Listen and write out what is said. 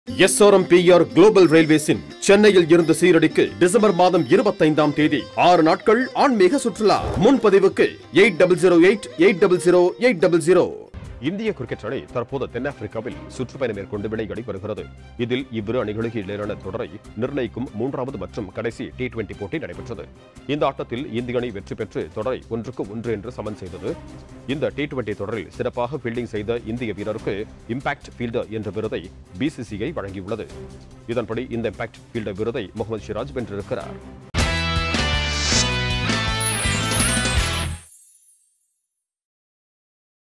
SRMPR global ரயில்வேஸின் சென்னையில் இருந்து சீரடிக்கு December மாதம் இருபத்தைந்தாம் தேதி ஆறு நாட்கள் ஆன்மீக சுற்றுலா முன்பதிவுக்கு eight double zero eight eight double zero eight double zero இந்திய கிரிக்கெட் அணி தற்போது தென்னாப்பிரிக்காவில் சுற்றுப்பயணம் மேற்கொண்டு விளையாடி வருகிறது இதில் இவ்விரு அணிகளுக்கு இடையிலான தொடரை நிர்ணயிக்கும் மூன்றாவது மற்றும் கடைசி டி டுவெண்டி போட்டி நடைபெற்றது இந்த ஆட்டத்தில் இந்திய அணி வெற்றி பெற்று தொடரை ஒன்றுக்கு ஒன்று என்று சமன் செய்தது இந்த டி டுவெண்டி தொடரில் சிறப்பாக ஃபீல்டிங் செய்த இந்திய வீரருக்கு இம்பாக்ட் ஃபீல்டர் என்ற விருதை பிசிசிஐ வழங்கியுள்ளது இதன்படி இந்த இம்பாக்ட் ஃபீல்டர் விருதை முகமது சிராஜ் வென்றிருக்கிறார்